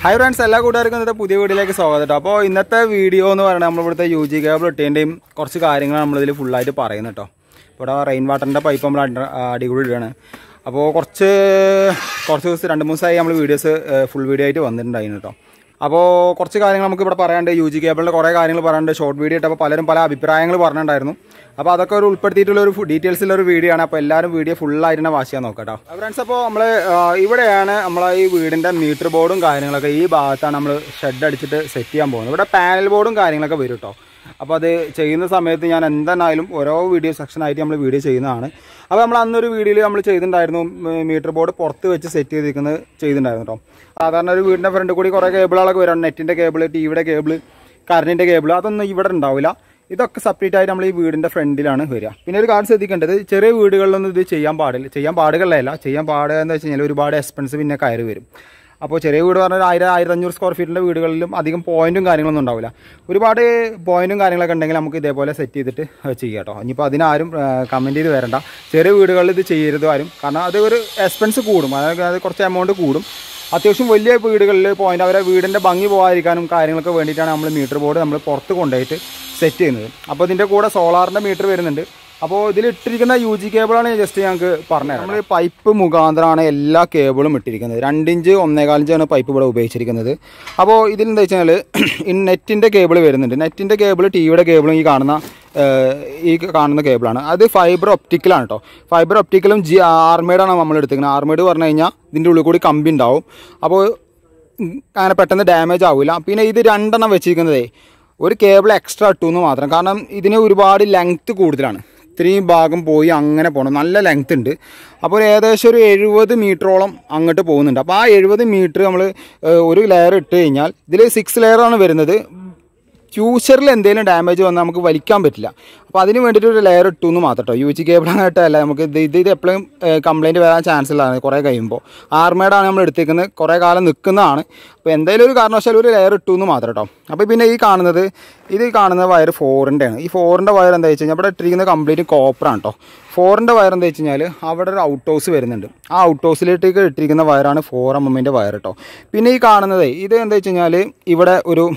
hi friends എല്ലാ കൂട്ടുകാർക്കും ഇന്നത്തെ പുതിയ വീഡിയോയിലേക്ക് സ്വാഗതം കേട്ടോ അപ്പോൾ ഇന്നത്തെ വീഡിയോ എന്ന് പറയുന്നത് നമ്മളിവിടുത്തെ യു ജി കേബിൾ ഇട്ടതിൻ്റെയും കുറച്ച് കാര്യങ്ങൾ നമ്മളിതിൽ ഫുള്ളായിട്ട് പറയുന്നത് കേട്ടോ ഇവിടെ റെയിൻ വാട്ടറിൻ്റെ പൈപ്പ് നമ്മൾ അടി- അടികൂടി ഇടുകയാണ് അപ്പോൾ കുറച്ച് കുറച്ച് ദിവസം രണ്ട് മൂന്ന് ദിവസമായി നമ്മൾ വീഡിയോസ് ഫുൾ വീഡിയോ ആയിട്ട് വന്നിട്ടുണ്ടായിരുന്നു കേട്ടോ അപ്പോൾ കുറച്ച് കാര്യങ്ങൾ നമുക്ക് ഇവിടെ പറയാണ്ട് യു ജി കേബിളിൻ്റെ കുറേ കാര്യങ്ങൾ പറയാണ്ട് ഷോർട്ട് വീഡിയോ ഇട്ടപ്പോൾ പലരും പല അഭിപ്രായങ്ങൾ പറഞ്ഞിട്ടുണ്ടായിരുന്നു അപ്പോൾ അതൊക്കെ ഒരു ഉൾപ്പെടുത്തിയിട്ടുള്ള ഒരു ഡീറ്റെയിൽസിലുള്ള ഒരു വീഡിയോ ആണ് അപ്പോൾ എല്ലാവരും വീഡിയോ ഫുള്ളായിട്ട് തന്നെ വാച്ച് ചെയ്യാൻ നോക്കാം കേട്ടോ ഫ്രണ്ട്സ് അപ്പോൾ നമ്മൾ ഇവിടെയാണ് നമ്മളെ ഈ വീടിൻ്റെ മീറ്റർ ബോർഡും കാര്യങ്ങളൊക്കെ ഈ ഭാഗത്താണ് നമ്മൾ ഷെഡ് അടിച്ചിട്ട് സെറ്റ് ചെയ്യാൻ പോകുന്നത് ഇവിടെ പാനൽ ബോർഡും കാര്യങ്ങളൊക്കെ വരും കേട്ടോ അപ്പോൾ അത് ചെയ്യുന്ന സമയത്ത് ഞാൻ എന്തായാലും ഓരോ വീഡിയോ സെക്ഷനായിട്ട് നമ്മൾ വീഡിയോ ചെയ്യുന്നതാണ് അപ്പോൾ നമ്മൾ അന്നൊരു വീഡിയോയിൽ നമ്മൾ ചെയ്തിട്ടുണ്ടായിരുന്നു മീറ്റർ ബോർഡ് പുറത്ത് വെച്ച് സെറ്റ് ചെയ്തിരിക്കുന്നത് ചെയ്തിട്ടുണ്ടായിരുന്നു കേട്ടോ സാധാരണ ഒരു വീടിൻ്റെ ഫ്രണ്ട് കൂടി കുറേ കേബിളുകളൊക്കെ വരും നെറ്റിൻ്റെ കേബിൾ ടി വിയുടെ കേബിൾ കറണ്ടിൻ്റെ കേബിൾ അതൊന്നും ഇവിടെ ഉണ്ടാവില്ല ഇതൊക്കെ സെപ്പറേറ്റ് ആയിട്ട് നമ്മൾ ഈ വീടിൻ്റെ ഫ്രണ്ടിലാണ് വരിക പിന്നെ ഒരു കാര്യം ശ്രദ്ധിക്കേണ്ടത് ചെറിയ വീടുകളിലൊന്നും ഇത് ചെയ്യാൻ പാടില്ല ചെയ്യാൻ പാടുകളിലല്ല ചെയ്യാൻ പാടുക എന്ന് വെച്ച് കഴിഞ്ഞാൽ ഒരുപാട് എക്സ്പെൻസ് പിന്നെ കയറി വരും അപ്പോൾ ചെറിയ വീട് പറഞ്ഞാൽ ഒരു ആയിരം ആയിരത്തി അഞ്ഞൂറ് സ്ക്വയർ ഫീറ്റിൻ്റെ വീടുകളിലും അധികം പോയിന്റും കാര്യങ്ങളൊന്നും ഉണ്ടാവില്ല ഒരുപാട് പോയിന്റും കാര്യങ്ങളൊക്കെ ഉണ്ടെങ്കിൽ നമുക്ക് ഇതേപോലെ സെറ്റ് ചെയ്തിട്ട് ചെയ്യാം കേട്ടോ ഇനിയിപ്പോൾ അതിനാരും കമൻറ്റ് ചെയ്ത് വരണ്ട ചെറിയ വീടുകളിൽ ഇത് ചെയ്യരുത് ആരും കാരണം അത് ഒരു എക്സ്പെൻസ് കൂടും അതായത് അത് കുറച്ച് എമൗണ്ട് കൂടും അത്യാവശ്യം വലിയ വീടുകളിൽ പോയിന്റ് അവരെ വീടിൻ്റെ ഭംഗി പോകാതിരിക്കാനും കാര്യങ്ങളൊക്കെ വേണ്ടിയിട്ടാണ് നമ്മൾ മീറ്റർ ബോർഡ് നമ്മൾ പുറത്ത് കൊണ്ടുപോയിട്ട് സെറ്റ് ചെയ്യുന്നത് അപ്പോൾ ഇതിൻ്റെ കൂടെ സോളാറിൻ്റെ മീറ്റർ വരുന്നുണ്ട് അപ്പോൾ ഇതിൽ ഇട്ടിരിക്കുന്ന യു ജി കേബിളാണ് ജസ്റ്റ് ഞങ്ങൾക്ക് പറഞ്ഞത് നമ്മൾ പൈപ്പ് മുഖാന്തരമാണ് എല്ലാ കേബിളും ഇട്ടിരിക്കുന്നത് രണ്ടിഞ്ച് ഒന്നേകാലിഞ്ചാണ് പൈപ്പ് ഇവിടെ ഉപയോഗിച്ചിരിക്കുന്നത് അപ്പോൾ ഇതിൽ എന്താ വെച്ചാൽ നെറ്റിൻ്റെ കേബിൾ വരുന്നുണ്ട് നെറ്റിൻ്റെ കേബിൾ ടി വിയുടെ കേബിളും ഈ കാണുന്ന ഏഹ്, ഈ കാണുന്ന കേബിളാണ് അത് ഫൈബർ ഒപ്റ്റിക്കലാണ് കേട്ടോ ഫൈബർ ഒപ്റ്റിക്കലും ജി ആർമേഡാണ് നമ്മൾ എടുത്തിരിക്കുന്നത് ആർമേഡ് പറഞ്ഞു കഴിഞ്ഞാൽ ഇതിൻ്റെ ഉള്ളിൽ കൂടി കമ്പി ഉണ്ടാവും അപ്പോൾ ഉം, അങ്ങനെ പെട്ടെന്ന് ഡാമേജ് ആവില്ല പിന്നെ ഇത് രണ്ടെണ്ണം വെച്ചിരിക്കുന്നതേ ഒരു കേബിൾ എക്സ്ട്രാ ഇട്ടു എന്ന് മാത്രം കാരണം ഇതിന് ഒരുപാട് ലെങ്ത്ത് കൂടുതലാണ് ഇത്രയും ഭാഗം പോയി അങ്ങനെ പോകണം നല്ല ലെങ്ത് ഉണ്ട് അപ്പോൾ ഒരു ഏകദേശം ഒരു എഴുപത് മീറ്ററോളം അങ്ങോട്ട് പോകുന്നുണ്ട് അപ്പോൾ ആ എഴുപത് മീറ്റർ നമ്മൾ ഒരു ലെയർ ഇട്ട് കഴിഞ്ഞാൽ ഇതിൽ സിക്സ് ലെയറാണ് വരുന്നത് ഫ്യൂച്ചറിൽ എന്തെങ്കിലും ഡാമേജ് വന്നാൽ നമുക്ക് വലിക്കാൻ പറ്റില്ല അപ്പോൾ അതിന് വേണ്ടിയിട്ട് ഒരു ലെയർ ഇട്ടു എന്ന് മാത്രം കേട്ടോ യു ജി കേബിളായിട്ടല്ല നമുക്ക് ഇത് ഇത് ഇത് എപ്പോഴും കംപ്ലയിൻറ്റ് വരാൻ ചാൻസ് ഉള്ളതാണ് കുറേ കഴിയുമ്പോൾ ആർമേഡാണ് നമ്മൾ എടുത്തേക്കുന്നത് കുറേ കാലം നിൽക്കുന്നതാണ് അപ്പോൾ എന്തെങ്കിലും ഒരു കാരണവശാലും ഒരു ലെയർ ഇട്ടു എന്ന് മാത്രം കേട്ടോ അപ്പോൾ പിന്നെ ഈ കാണുന്നത് ഇത് ഈ കാണുന്ന വയർ ഫോറിൻ്റെ ആണ് ഈ ഫോറിൻ്റെ വയർ എന്താ വെച്ച് കഴിഞ്ഞാൽ ഇവിടെ ഇട്ടിരിക്കുന്നത് കംപ്ലീറ്റ് കോപ്പറാണ് കേട്ടോ ഫോറിൻ്റെ വയർ എന്താ വെച്ച് കഴിഞ്ഞാൽ അവിടെ ഒരു ഔട്ട് ഹൗസ് വരുന്നുണ്ട് ആ ഔട്ട് ഹൗസിലേക്ക് ഇട്ടിരിക്കുന്ന വയറാണ് ഫോർ എം എമ്മിൻ്റെ വയർ കേട്ടോ പിന്നെ ഈ കാണുന്നത് ഇത് എന്താ വെച്ച് കഴിഞ്ഞാൽ ഇവിടെ ഒരു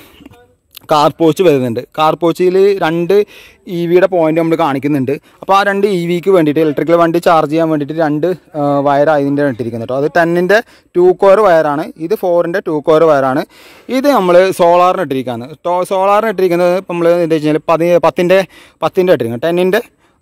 കാർ പോച്ച് വരുന്നുണ്ട് കാർ പോച്ചിൽ രണ്ട് ഇ വിയുടെ പോയിന്റ് നമ്മൾ കാണിക്കുന്നുണ്ട് അപ്പോൾ ആ രണ്ട് ഇ വിക്ക് വേണ്ടിയിട്ട് ഇലക്ട്രിക്കൽ വണ്ടി ചാർജ് ചെയ്യാൻ വേണ്ടിയിട്ട് രണ്ട് വയർ അതിൻ്റെ ഇട്ടിരിക്കുന്നത് കേട്ടോ അത് ടെന്നിൻ്റെ ടു കോർ വയറാണ് ഇത് ഫോറിൻ്റെ ടു കോർ വയറാണ് ഇത് നമ്മൾ സോളാറിന് ഇട്ടിരിക്കുകയാണ് സോളാറിന് ഇട്ടിരിക്കുന്നത് നമ്മൾ എന്താ വെച്ച് കഴിഞ്ഞാൽ പതി പത്തിൻ്റെ പത്തിൻ്റെ ഇട്ടിരിക്കുന്നത് ടെന്നിൻ്റെ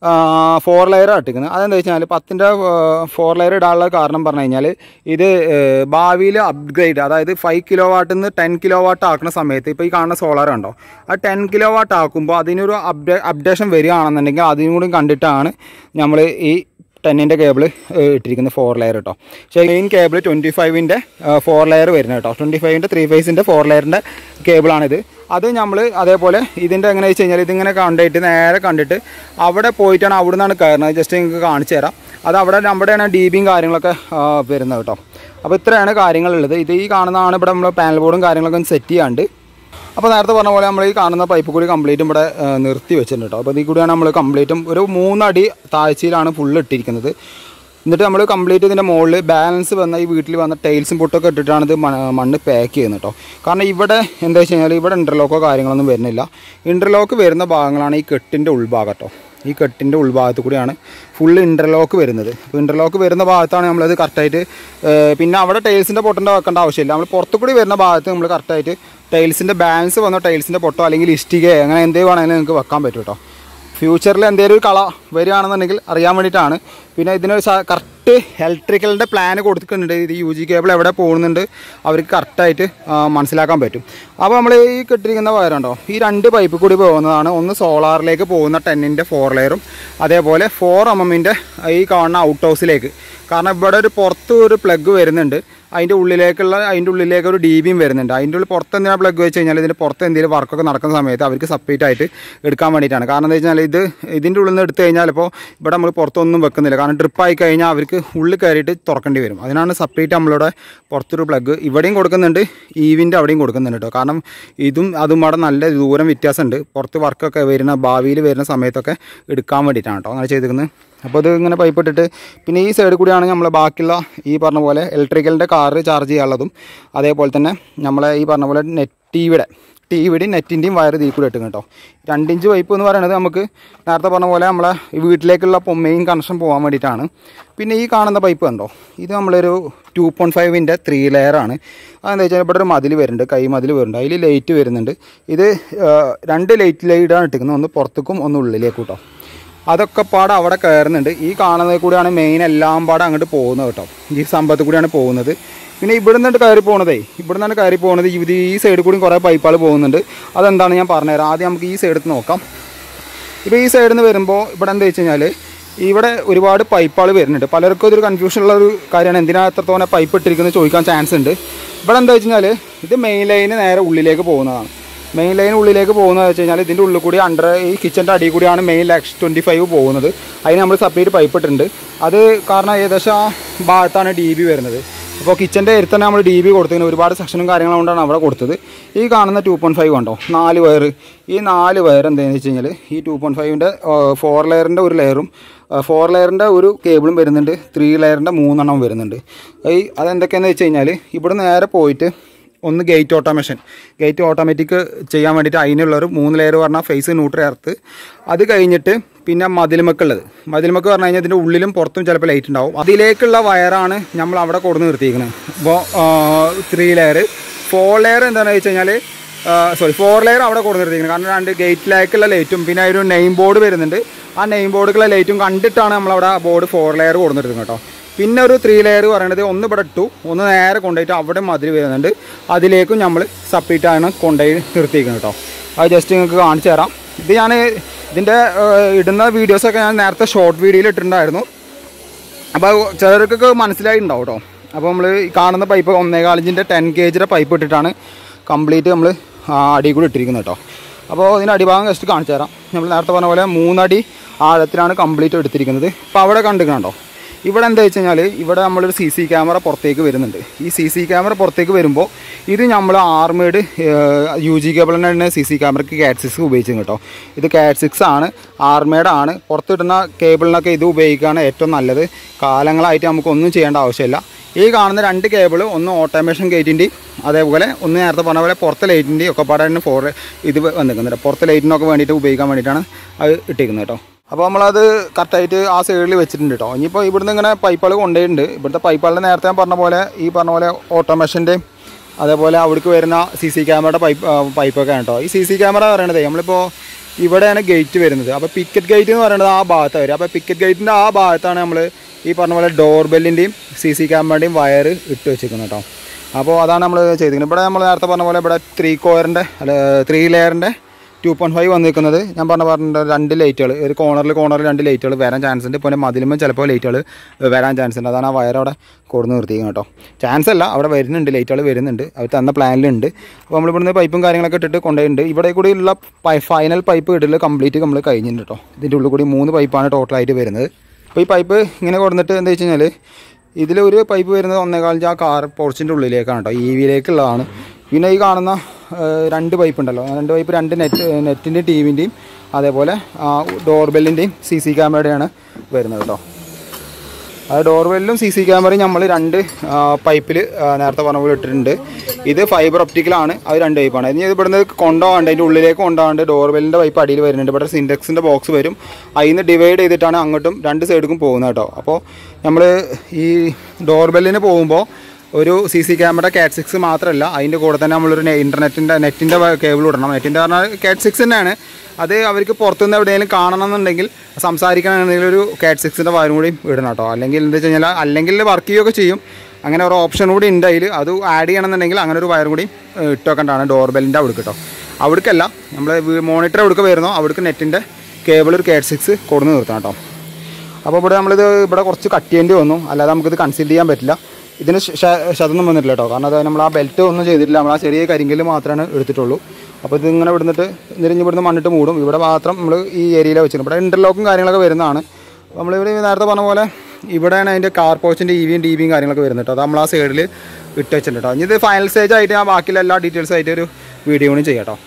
ഫോർ ലെയർ ഇട്ടിരിക്കുന്നത് അതെന്താ വെച്ചാൽ പത്തിൻ്റെ ഫോർ ലെയർ ഇടാനുള്ള കാരണം പറഞ്ഞു കഴിഞ്ഞാൽ ഇത് ഭാവിയിൽ അപ്ഗ്രേഡ് അതായത് ഫൈവ് കിലോ വാട്ടിൽ നിന്ന് ടെൻ കിലോ വാട്ട് ആക്കുന്ന സമയത്ത് ഇപ്പോൾ ഈ കാണുന്ന സോളാർ ഉണ്ടോ ആ ടെൻ കിലോ വാട്ട് ആക്കുമ്പോൾ അതിനൊരു അപ്ഡേ അപ്ഡേഷൻ വരികയാണെന്നുണ്ടെങ്കിൽ അതിനും കൂടി കണ്ടിട്ടാണ് നമ്മൾ ഈ ടെന്നിൻ്റെ കേബിൾ ഇട്ടിരിക്കുന്നത് ഫോർ ലെയർ കേട്ടോ പക്ഷേ മെയിൻ കേബിൾ ട്വൻറ്റി ഫൈവിൻ്റെ ഫോർ ലെയർ വരുന്നത് കേട്ടോ ട്വൻറ്റി ഫൈവിൻ്റെ ത്രീ ഫേസിൻ്റെ ഫോർ ലെയറിൻ്റെ കേബിളാണിത് അത് നമ്മൾ അതേപോലെ ഇതിൻ്റെ എങ്ങനെ വെച്ച് കഴിഞ്ഞാൽ ഇതിങ്ങനെ കണ്ടിട്ട് നേരെ കണ്ടിട്ട് അവിടെ പോയിട്ടാണ് അവിടെ നിന്നാണ് കയറുന്നത് ജസ്റ്റ് നിങ്ങൾക്ക് കാണിച്ചു തരാം അത് അവിടെ അവിടെയാണ് ഡി ബിയും കാര്യങ്ങളൊക്കെ ആ, വരുന്നത് കേട്ടോ അപ്പോൾ ഇത്രയാണ് കാര്യങ്ങളുള്ളത് ഇത് ഈ കാണുന്നതാണ് ഇവിടെ നമ്മൾ പാനൽ ബോർഡും കാര്യങ്ങളൊക്കെ ഒന്ന് സെറ്റ് ചെയ്യാണ്ട് അപ്പോൾ നേരത്തെ പറഞ്ഞ പോലെ നമ്മൾ ഈ കാണുന്ന പൈപ്പ് കൂടി കംപ്ലീറ്റും ഇവിടെ ആ, നിർത്തി വെച്ചിട്ടുണ്ട് കേട്ടോ അപ്പോൾ ഇതിൽ കൂടിയാണ് നമ്മൾ കംപ്ലീറ്റും ഒരു മൂന്നടി താഴ്ചയിലാണ് ഫുള്ള് ഇട്ടിരിക്കുന്നത് എന്നിട്ട് നമ്മൾ കംപ്ലീറ്റ് ഇതിൻ്റെ മുകളിൽ ബാലൻസ് വന്ന ഈ വീട്ടിൽ വന്ന ടൈൽസും പൊട്ടൊക്കെ ഇട്ടിട്ടാണ് ഇത് മ- മണ്ണ് പാക്ക് ചെയ്യുന്നത് കേട്ടോ കാരണം ഇവിടെ എന്താ വെച്ച് കഴിഞ്ഞാൽ ഇവിടെ ഇൻ്റർലോക്കോ കാര്യങ്ങളൊന്നും വരുന്നില്ല ഇൻ്റർലോക്ക് വരുന്ന ഭാഗങ്ങളാണ് ഈ കെട്ടിൻ്റെ ഉൾഭാഗം കേട്ടോ ഈ കെട്ടിൻ്റെ ഉൾഭാഗത്ത് കൂടിയാണ് ഫുൾ ഇൻ്റർലോക്ക് വരുന്നത് അപ്പോൾ ഇൻ്റർലോക്ക് വരുന്ന ഭാഗത്താണ് നമ്മളത് കറക്റ്റായിട്ട് പിന്നെ അവിടെ ടൈൽസിൻ്റെ പൊട്ടൻ്റെ വെക്കേണ്ട ആവശ്യമില്ല നമ്മൾ പുറത്തു കൂടി വരുന്ന ഭാഗത്ത് നമ്മൾ കറക്റ്റായിട്ട് ടൈൽസിൻ്റെ ബാലൻസ് വന്ന ടൈൽസിൻ്റെ പൊട്ടോ അല്ലെങ്കിൽ ഇഷ്ടികയോ അങ്ങനെ എന്തെങ്കിലും വേണമെങ്കിലും നിങ്ങൾക്ക് വെക്കാൻ പറ്റും കേട്ടോ ഫ്യൂച്ചറിൽ എന്തെങ്കിലും ഒരു കള വരികയാണെന്നുണ്ടെങ്കിൽ അറിയാൻ വേണ്ടിയിട്ടാണ് പിന്നെ ഇതിനൊരു കറക്റ്റ് ഇലക്ട്രിക്കലിൻ്റെ പ്ലാൻ കൊടുക്കുന്നുണ്ട് ഇത് യു ജി കേബിൾ എവിടെ പോകുന്നുണ്ട് അവർക്ക് കറക്റ്റായിട്ട് മനസ്സിലാക്കാൻ പറ്റും അപ്പോൾ നമ്മൾ ഈ കെട്ടിരിക്കുന്ന വയറുണ്ടോ ഈ രണ്ട് പൈപ്പ് കൂടി പോകുന്നതാണ് ഒന്ന് സോളാറിലേക്ക് പോകുന്ന ടെന്നിൻ്റെ ഫോർ ലെയറും അതേപോലെ ഫോർ എം എമ്മിൻ്റെ ഈ കാണുന്ന ഔട്ട് ഹൗസിലേക്ക് കാരണം ഇവിടെ ഒരു പുറത്ത് ഒരു പ്ലഗ് വരുന്നുണ്ട് അതിൻ്റെ ഉള്ളിലേക്കുള്ള അതിൻ്റെ ഉള്ളിലേക്ക് ഒരു ഡി ബിയും വരുന്നുണ്ട് അതിൻ്റെ ഉള്ളിൽ പുറത്ത് എന്തിനാണ് പ്ലഗ് വെച്ച് കഴിഞ്ഞാൽ ഇതിൻ്റെ പുറത്ത് എന്തെങ്കിലും വർക്കൊക്കെ നടക്കുന്ന സമയത്ത് അവർക്ക് സെപ്പറേറ്റ് ആയിട്ട് എടുക്കാൻ വേണ്ടിയിട്ടാണ് കാരണം എന്താ വെച്ചാൽ ഇത് ഇതിൻ്റെ ഉള്ളിൽ നിന്ന് എടുത്തു കഴിഞ്ഞാൽ ഇപ്പോൾ ഇവിടെ നമ്മൾ പുറത്തൊന്നും വെക്കുന്നില്ല കാരണം ഡ്രിപ്പ് ആയി കഴിഞ്ഞാൽ അവർക്ക് ഉള്ളിൽ കയറിയിട്ട് തുറക്കേണ്ടി വരും അതിനാണ് സെപ്പറേറ്റ് നമ്മളിവിടെ പുറത്തൊരു പ്ലഗ് ഇവിടെയും കൊടുക്കുന്നുണ്ട് ഈവിൻ്റെ അവിടെയും കൊടുക്കുന്നുണ്ട് കേട്ടോ കാരണം ഇതും അതും അവിടെ നല്ല ദൂരം വ്യത്യാസമുണ്ട് പുറത്ത് വർക്കൊക്കെ വരുന്ന ഭാവിയിൽ വരുന്ന സമയത്തൊക്കെ എടുക്കാൻ വേണ്ടിയിട്ടാണ് കേട്ടോ അങ്ങനെ ചെയ്തിരിക്കുന്നത് അപ്പോൾ ഇത് ഇങ്ങനെ പൈപ്പ് ഇട്ടിട്ട് പിന്നെ ഈ സൈഡിൽ കൂടിയാണ് നമ്മൾ ബാക്കിയുള്ള ഈ പറഞ്ഞ പോലെ ഇലക്ട്രിക്കലിൻ്റെ കാറ് ചാർജ് ചെയ്യാനുള്ളതും അതേപോലെ തന്നെ നമ്മളെ ഈ പറഞ്ഞ പോലെ നെറ്റ് ടി വിയുടെ ടി വിയുടെയും നെറ്റിൻ്റെയും വയർ ഇതിൽ കൂടെ ഇട്ടും കേട്ടോ രണ്ടിഞ്ച് പൈപ്പ് എന്ന് പറയുന്നത് നമുക്ക് നേരത്തെ പറഞ്ഞ പോലെ നമ്മളെ ഈ വീട്ടിലേക്കുള്ള മെയിൻ കണക്ഷൻ പോകാൻ വേണ്ടിയിട്ടാണ് പിന്നെ ഈ കാണുന്ന പൈപ്പ് കണ്ടോ ഇത് നമ്മളൊരു ടു പോയിൻറ്റ് ഫൈവിൻ്റെ ത്രീ ലെയറാണ് അതെന്താ വെച്ചാൽ ഇവിടെ ഒരു മതിൽ വരുന്നുണ്ട് കൈ മതിൽ വരുന്നുണ്ട് അതിൽ ലൈറ്റ് വരുന്നുണ്ട് ഇത് ആ, രണ്ട് ലൈറ്റ് ലൈറ്റാണ് ഇട്ടിരിക്കുന്നത് ഒന്ന് പുറത്തേക്കും ഒന്ന് ഉള്ളിലേക്കും കേട്ടോ അതൊക്കെ പാടെ അവിടെ കയറുന്നുണ്ട് ഈ കാണുന്നത് കൂടിയാണ് മെയിൻ എല്ലാം പാടെ അങ്ങോട്ട് പോകുന്നത് കേട്ടോ ഈ സമ്പത്ത് കൂടിയാണ് പോകുന്നത് പിന്നെ ഇവിടെ നിന്നിട്ട് കയറി പോണതേ ഇവിടെ നിന്നാണ് കയറി പോകുന്നത് ഇത് ഈ സൈഡിൽ കൂടി കുറേ പൈപ്പുകൾ പോകുന്നുണ്ട് അതെന്താണ് ഞാൻ പറഞ്ഞുതരാം ആദ്യം നമുക്ക് ഈ സൈഡിൽ നോക്കാം ഇപ്പോൾ ഈ സൈഡിൽ നിന്ന് വരുമ്പോൾ ഇവിടെ എന്താ വെച്ച് കഴിഞ്ഞാൽ ഇവിടെ ഒരുപാട് പൈപ്പുകൾ വരുന്നുണ്ട് പലർക്കും ഇതൊരു കൺഫ്യൂഷൻ ഉള്ള ഒരു കാര്യമാണ് എന്തിനാ എത്രത്തോനെ പൈപ്പ് ഇട്ടിരിക്കുന്നത് ചോദിക്കാൻ ചാൻസ് ഉണ്ട് ഇവിടെ എന്താ വെച്ച് കഴിഞ്ഞാൽ ഇത് മെയിൻ ലൈന് നേരെ ഉള്ളിലേക്ക് പോകുന്നതാണ് മെയിൻ ലൈൻ ഉള്ളിലേക്ക് പോകുന്നത് വെച്ച് കഴിഞ്ഞാൽ ഇതിൻ്റെ ഉള്ളിൽ കൂടി അണ്ടർ ഈ കിച്ചൻ്റെ അടിയിൽ കൂടിയാണ് മെയിൻ ലാക്സ് ട്വൻറ്റി ഫൈവ് പോകുന്നത് അതിന് നമ്മൾ സെപ്പറേറ്റ് പൈപ്പ് ഇട്ടിട്ടുണ്ട് അത് കാരണം ഏകദേശം ആ ഭാഗത്താണ് ഡി ബി വരുന്നത് അപ്പോൾ കിച്ചൻ്റെ അടുത്ത് തന്നെ നമ്മൾ ഡി ബി കൊടുത്തതിന് ഒരുപാട് സെക്ഷനും കാര്യങ്ങളും കൊണ്ടാണ് അവിടെ കൊടുത്തത് ഈ കാണുന്ന ടു പോയിൻറ്റ് ഫൈവ് ഉണ്ടോ നാല് വയർ ഈ നാല് വയർ എന്താണെന്ന് വെച്ച് കഴിഞ്ഞാൽ ഈ ടു പോയിൻറ്റ് ഫൈവിൻ്റെ ഫോർ ലെയറിൻ്റെ ഒരു ലെയറും ഫോർ ലെയറിൻ്റെ ഒരു കേബിളും വരുന്നുണ്ട് ത്രീ ലെയറിൻ്റെ മൂന്നെണ്ണം വരുന്നുണ്ട് ഈ അതെന്തൊക്കെയാണെന്ന് വെച്ച് കഴിഞ്ഞാൽ ഇവിടെ നേരെ പോയിട്ട് ഒന്ന് ഗേറ്റ് ഓട്ടോമേഷൻ ഗേറ്റ് ഓട്ടോമാറ്റിക് ചെയ്യാൻ വേണ്ടിയിട്ട് അതിനുള്ളൊരു മൂന്ന് ലെയർ പറഞ്ഞാൽ ഫേസ് ന്യൂട്രി എർത്ത് അത് കഴിഞ്ഞിട്ട് പിന്നെ മതിലുമക്കുള്ളത് മതിലുമക്ക് പറഞ്ഞു കഴിഞ്ഞാൽ ഇതിൻ്റെ ഉള്ളിലും പുറത്തും ചിലപ്പോൾ ലൈറ്റ് ഉണ്ടാവും അതിലേക്കുള്ള വയറാണ് നമ്മൾ അവിടെ കൊടുന്ന് നിർത്തിയിരിക്കുന്നത് അപ്പോൾ ത്രീ ലെയർ ഫോർ ലെയർ എന്താണെന്ന് വെച്ച് കഴിഞ്ഞാൽ സോറി ഫോർ ലെയർ അവിടെ കൊടുന്ന് നിർത്തിയിരിക്കുന്നത് കാരണം രണ്ട് ഗേറ്റിലേക്കുള്ള ലൈറ്റും പിന്നെ ഒരു നെയിം ബോർഡ് വരുന്നുണ്ട് ആ നെയിം ബോർഡുള്ള ലൈറ്റും കണ്ടിട്ടാണ് നമ്മളവിടെ ബോർഡ് ഫോർ ലെയർ കൊടുന്നിരുന്നത് കേട്ടോ പിന്നെ ഒരു ത്രീ ലെയർ പറയുന്നത് ഒന്ന് ഇവിടെ ഇട്ടു ഒന്ന് നേരെ കൊണ്ടുപോയിട്ട് അവിടെ മതിൽ വരുന്നുണ്ട് അതിലേക്കും നമ്മൾ സെപ്പറേറ്റ് ആണ് കൊണ്ടുപോയി നിർത്തിയിരിക്കുന്നത് കേട്ടോ അത് ജസ്റ്റ് നിങ്ങൾക്ക് കാണിച്ചു തരാം ഇത് ഞാൻ ഇതിൻ്റെ ഏഹ്, ഇടുന്ന വീഡിയോസൊക്കെ ഞാൻ നേരത്തെ ഷോർട്ട് വീഡിയോയിൽ ഇട്ടിട്ടുണ്ടായിരുന്നു അപ്പോൾ ചിലർക്കൊക്കെ മനസ്സിലായിട്ടുണ്ടാവും കേട്ടോ അപ്പോൾ നമ്മൾ ഈ കാണുന്ന പൈപ്പ് ഒന്നേകാലിഞ്ചിൻ്റെ ടെൻ കെ ജിയുടെ പൈപ്പ് ഇട്ടിട്ടാണ് കംപ്ലീറ്റ് നമ്മൾ അടി കൂടി ഇട്ടിരിക്കുന്നത് കേട്ടോ അപ്പോൾ ഇതിൻ്റെ അടിഭാഗം ജസ്റ്റ് കാണിച്ചു തരാം നമ്മൾ നേരത്തെ പറഞ്ഞ പോലെ മൂന്നടി ആഴത്തിലാണ് കംപ്ലീറ്റ് എടുത്തിരിക്കുന്നത് അപ്പോൾ അവിടെ കണ്ടിരിക്കണോ ഇവിടെ എന്താ വെച്ച് കഴിഞ്ഞാൽ ഇവിടെ നമ്മളൊരു സി സി ക്യാമറ പുറത്തേക്ക് വരുന്നുണ്ട് ഈ സി സി ക്യാമറ പുറത്തേക്ക് വരുമ്പോൾ ഇത് നമ്മൾ ആർമേഡ് യു ജി കേബിളിൻ്റെ തന്നെ സി സി ക്യാമറയ്ക്ക് കാറ്റ് സിക്സ് ഉപയോഗിച്ചു കേട്ടോ ഇത് കാറ്റ് സിക്സ് ആണ് ആർമേഡ് ആണ് പുറത്തിടുന്ന കേബിളിനൊക്കെ ഇത് ഉപയോഗിക്കുകയാണ് ഏറ്റവും നല്ലത് കാലങ്ങളായിട്ട് നമുക്കൊന്നും ചെയ്യേണ്ട ആവശ്യമില്ല ഈ കാണുന്ന രണ്ട് കേബിൾ ഒന്ന് ഓട്ടോമേഷൻ ഗേറ്റിൻ്റെയും അതേപോലെ ഒന്ന് നേരത്തെ പറഞ്ഞ പോലെ പുറത്തെ ലൈറ്റിൻ്റെയും ഒക്കെ പാടാണ് ഫോർ ഇത് വന്നിരിക്കുന്നുണ്ട് പുറത്തെ ലൈറ്റിനൊക്കെ വേണ്ടിയിട്ട് ഉപയോഗിക്കാൻ വേണ്ടിയിട്ടാണ് അത് ഇട്ടിരിക്കുന്നത് കേട്ടോ അപ്പോൾ നമ്മളത് കറക്റ്റായിട്ട് ആ സൈഡിൽ വെച്ചിട്ടുണ്ട് കേട്ടോ ഇനിയിപ്പോൾ ഇവിടുന്ന് ഇങ്ങനെ പൈപ്പുകൾ കൊണ്ടുപോയിട്ടുണ്ട് ഇവിടുത്തെ പൈപ്പുകളുടെ നേരത്തെ ഞാൻ പറഞ്ഞ പോലെ ഈ പറഞ്ഞ പോലെ ഓട്ടോമേഷൻ്റെയും അതേപോലെ അവിടേക്ക് വരുന്ന സി സി ക്യാമറയുടെ പൈപ്പ് പൈപ്പൊക്കെ ആണ് കേട്ടോ ഈ സി സി ക്യാമറ പറയണത് നമ്മളിപ്പോൾ ഇവിടെയാണ് ഗേറ്റ് വരുന്നത് അപ്പോൾ പിക്കറ്റ് ഗേറ്റ് എന്ന് പറയുന്നത് ആ ഭാഗത്താണ് വരും അപ്പോൾ പിക്കറ്റ് ഗേറ്റിൻ്റെ ആ ഭാഗത്താണ് നമ്മൾ ഈ പറഞ്ഞ പോലെ ഡോർ ബെല്ലിൻ്റെയും സി സി ക്യാമറയുടെയും വയർ ഇട്ട് വെച്ചിരിക്കുന്നത് കേട്ടോ അപ്പോൾ അതാണ് നമ്മൾ ചെയ്തിരിക്കുന്നത് ഇവിടെ നമ്മൾ നേരത്തെ പറഞ്ഞ പോലെ ഇവിടെ ത്രീ കോയറിൻ്റെ അല്ല ത്രീ ലെയറിൻ്റെ ടു പോയിൻറ്റ് ഫൈവ് വന്നിരിക്കുന്നത് ഞാൻ പറഞ്ഞ പറഞ്ഞ രണ്ട് ലൈറ്റുകൾ ഒരു കോർണറിൽ കോർണറിൽ രണ്ട് ലൈറ്റുകൾ വരാൻ ചാൻസ് ഉണ്ട് ഇപ്പോൾ മതിലുമ്പോൾ ചിലപ്പോൾ ലൈറ്റുകൾ വരാൻ ചാൻസ് ഉണ്ട് അതാണ് ആ വയർ അവിടെ കൊടുന്ന് നിർത്തിയിരിക്കുന്നത് കേട്ടോ ചാൻസ് അല്ല അവിടെ വരുന്നുണ്ട് ലൈറ്റുകൾ വരുന്നുണ്ട് അവർ തന്ന പ്ലാനിലുണ്ട് അപ്പോൾ നമ്മളിവിടുന്ന് പൈപ്പും കാര്യങ്ങളൊക്കെ ഇട്ടിട്ട് കൊണ്ടുപോയിട്ടുണ്ട് ഇവിടെ കൂടി ഉള്ള ഫൈനൽ പൈപ്പ് ഇടൽ കംപ്ലീറ്റ് നമ്മൾ കഴിഞ്ഞിട്ടുണ്ട് കേട്ടോ ഇതിൻ്റെ ഉള്ളിൽ കൂടി മൂന്ന് പൈപ്പാണ് ടോട്ടലായിട്ട് വരുന്നത് അപ്പോൾ ഈ പൈപ്പ് ഇങ്ങനെ കൊടുത്തിട്ട് എന്താ വെച്ച് കഴിഞ്ഞാൽ ഇതിലൊരു പൈപ്പ് വരുന്നത് ഒന്നേകാലിഞ്ച് ആ കാർ പോർച്ചിൻ്റെ ഉള്ളിലേക്കാണ് കേട്ടോ ഇ വിയിലേക്കുള്ളതാണ് പിന്നെ ഈ കാണുന്ന ഏഹ്, രണ്ട് പൈപ്പ് ഉണ്ടല്ലോ ആ രണ്ട് പൈപ്പ് രണ്ട് നെറ്റ് നെറ്റിൻ്റെ ടി വിൻ്റെയും അതേപോലെ ഡോർ ബെല്ലിൻ്റെയും സി സി ക്യാമറയുടെയാണ് വരുന്നത് കേട്ടോ അത് ഡോർവെല്ലും സി സി ക്യാമറയും നമ്മൾ രണ്ട് പൈപ്പിൽ നേരത്തെ പറഞ്ഞ പോലെ ഇട്ടിട്ടുണ്ട് ഇത് ഫൈബർ ഒപ്റ്റിക്കലാണ് അത് രണ്ട് പൈപ്പാണ് ഇനി ഇത് ഇവിടുന്ന് കൊണ്ടുപോകാണ്ട് അതിൻ്റെ ഉള്ളിലേക്ക് കൊണ്ടുപോകാണ്ട് ഡോർവെല്ലിൻ്റെ പൈപ്പ് അടിയിൽ വരുന്നുണ്ട് ഇവിടെ സിൻഡെക്സിൻ്റെ ബോക്സ് വരും അതിൽ നിന്ന് ഡിവൈഡ് ചെയ്തിട്ടാണ് അങ്ങോട്ടും രണ്ട് സൈഡിലും പോകുന്നത് കേട്ടോ അപ്പോൾ നമ്മൾ ഈ ഡോർബെല്ലിന് പോകുമ്പോൾ ഒരു C C camera cat six മാത്രമല്ല അതിൻ്റെ കൂടെ തന്നെ നമ്മളൊരു ഇൻ്റർനെറ്റിൻ്റെ നെറ്റിൻ്റെ കേബിൾ ഇടണം നെറ്റിൻ്റെ പറഞ്ഞാൽ കാറ്റ് സിക്സ് തന്നെയാണ് അത് അവർക്ക് പുറത്തുനിന്ന് എവിടെയെങ്കിലും കാണണം എന്നുണ്ടെങ്കിൽ സംസാരിക്കണമെന്നുണ്ടെങ്കിൽ ഒരു കാറ്റ് സിക്സിൻ്റെ വയറും കൂടി ഇടണം കേട്ടോ അല്ലെങ്കിൽ എന്താ വെച്ച് കഴിഞ്ഞാൽ അല്ലെങ്കിൽ വർക്ക് ചെയ്യുകയൊക്കെ ചെയ്യും അങ്ങനെ ഒരു ഓപ്ഷൻ കൂടി ഉണ്ട് അതിൽ അത് ആഡ് ചെയ്യണമെന്നുണ്ടെങ്കിൽ അങ്ങനെ ഒരു വയറും കൂടി ഏഹ്, ഇട്ട് വെക്കേണ്ടതാണ് ഡോർബെല്ലിൻ്റെ അവിടേക്ക് കേട്ടോ അവിടേക്കല്ല നമ്മൾ മോണിറ്റർ എവിടേക്ക് വരുന്നോ അവിടേക്ക് നെറ്റിൻ്റെ കേബിൾ ഒരു കാറ്റ് സിക്സ് കൊടുന്ന് നിർത്തണം കേട്ടോ അപ്പോൾ ഇവിടെ നമ്മളിത് ഇവിടെ കുറച്ച് കട്ട് ചെയ്യേണ്ടി വന്നു അല്ലാതെ നമുക്കിത് കൺസിഡർ ചെയ്യാൻ പറ്റില്ല ഇതിന് ശ- ശ- ശതൊന്നും വന്നിട്ടില്ല കേട്ടോ കാരണം അത് നമ്മൾ ആ ബെൽറ്റ് ഒന്നും ചെയ്തിട്ടില്ല നമ്മൾ ആ ചെറിയ കരിങ്കല്ല് മാത്രമാണ് എടുത്തിട്ടുള്ളൂ അപ്പോൾ ഇത് ഇങ്ങനെ ഇവിടുന്നിട്ട് നിരിഞ്ഞ് ഇവിടുന്ന് മണ്ണിട്ട് മൂടും ഇവിടെ മാത്രം നമ്മൾ ഈ ഏരിയയിൽ വെച്ചിട്ടുണ്ട് ഇവിടെ ഇൻ്റർലോക്കും കാര്യങ്ങളൊക്കെ വരുന്നതാണ് അപ്പോൾ നമ്മളിവിടെ നേരത്തെ പറഞ്ഞ പോലെ ഇവിടെയാണ് അതിൻ്റെ കാർ പോച്ചിൻ്റെ ഇ വിയും ഡി വിയും കാര്യങ്ങളൊക്കെ വരുന്നത് കേട്ടോ അത് നമ്മൾ ആ സൈഡിൽ ഇട്ട് വെച്ചിട്ടുണ്ട് കേട്ടോ ഇനി ഇത് ഫൈനൽ സ്റ്റേജ് ആയിട്ട് ഞാൻ ബാക്കിയുള്ള എല്ലാ ഡീറ്റെയിൽസ് ആയിട്ട് ഒരു വീഡിയോ കൂടി ചെയ്യാം കേട്ടോ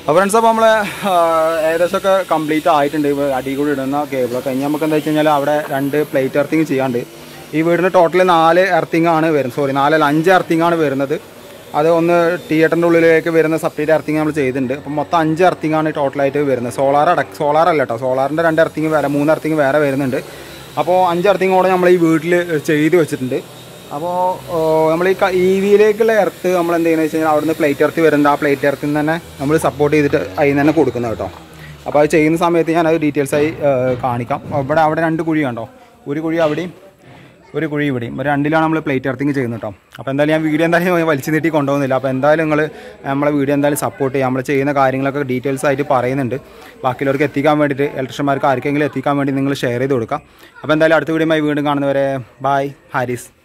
അപ്പോൾ ഫ്രണ്ട്സ് അപ്പോൾ നമ്മൾ ഏകദേശമൊക്കെ കംപ്ലീറ്റ് ആയിട്ടുണ്ട് ഇവ അടി കൂടി ഇടുന്ന കേബിളൊക്കെ ഇനി നമുക്ക് എന്താ വെച്ച് കഴിഞ്ഞാൽ അവിടെ രണ്ട് പ്ലേറ്റ് എർത്തിങ് ചെയ്യാണ്ട് ഈ വീടിന് ടോട്ടൽ നാല് എർത്തിങ് ആണ് വരുന്നത് സോറി നാലല്ല അഞ്ച് എർത്തിങ് ആണ് വരുന്നത് അത് ഒന്ന് തിയേറ്ററിൻ്റെ ഉള്ളിലേക്ക് വരുന്ന സെപ്പറേറ്റ് എർത്തിങ് നമ്മൾ ചെയ്തിട്ടുണ്ട് അപ്പം മൊത്തം അഞ്ച് എർത്തിങ് ആണ് ടോട്ടലായിട്ട് വരുന്നത് സോളാർ അടക്കം സോളാർ അല്ല കേട്ടോ സോളാറിൻ്റെ രണ്ട് എർത്തിങ് വേറെ മൂന്ന് എർത്തിങ് വേറെ വരുന്നുണ്ട് അപ്പോൾ അഞ്ച് എർത്തിങ് കൂടെ നമ്മൾ ഈ വീട്ടിൽ ചെയ്ത് വെച്ചിട്ടുണ്ട് അപ്പോൾ നമ്മൾ ഈ ഇ വിയിലേക്കുള്ള എർത്ത് നമ്മൾ എന്ത് ചെയ്യുന്നത് വെച്ച് കഴിഞ്ഞാൽ അവിടുന്ന് പ്ലേറ്റ് എർത്ത് വരുന്നുണ്ട് ആ പ്ലേറ്റ് എർത്തിൽ നിന്ന് തന്നെ നമ്മൾ സപ്പോർട്ട് ചെയ്തിട്ട് അതിൽ നിന്ന് തന്നെ കൊടുക്കുന്നത് കേട്ടോ അപ്പോൾ അത് ചെയ്യുന്ന സമയത്ത് ഞാൻ അത് ഡീറ്റെയിൽസ് ആയി ഏഹ്, കാണിക്കാം ഇവിടെ അവിടെ രണ്ട് കുഴി കണ്ടോ ഒരു കുഴി അവിടെയും ഒരു കുഴി ഇവിടെയും ഒരു രണ്ടിലാണ് നമ്മൾ പ്ലേറ്റ് എർത്തിങ് ചെയ്യുന്നത് കേട്ടോ അപ്പോൾ എന്തായാലും ഞാൻ വീഡിയോ എന്തായാലും വലിച്ചു നീട്ടി കൊണ്ടുപോകുന്നില്ല അപ്പോൾ എന്തായാലും നിങ്ങൾ നമ്മളെ വീഡിയോ എന്തായാലും സപ്പോർട്ട് ചെയ്യുക നമ്മൾ ചെയ്യുന്ന കാര്യങ്ങളൊക്കെ ഡീറ്റെയിൽസ് ആയിട്ട് പറയുന്നുണ്ട് ബാക്കിയുള്ളവർക്ക് എത്തിക്കാൻ വേണ്ടിയിട്ട് ഇലക്ട്രീഷ്യന്മാർക്ക് ആർക്കെങ്കിലും എത്തിക്കാൻ വേണ്ടി നിങ്ങൾ ഷെയർ ചെയ്ത് കൊടുക്കുക അപ്പോൾ എന്തായാലും അടുത്ത വീഡിയോയുമായി വീണ്ടും കാണുന്നവരെ ബായ് ഹാരിസ്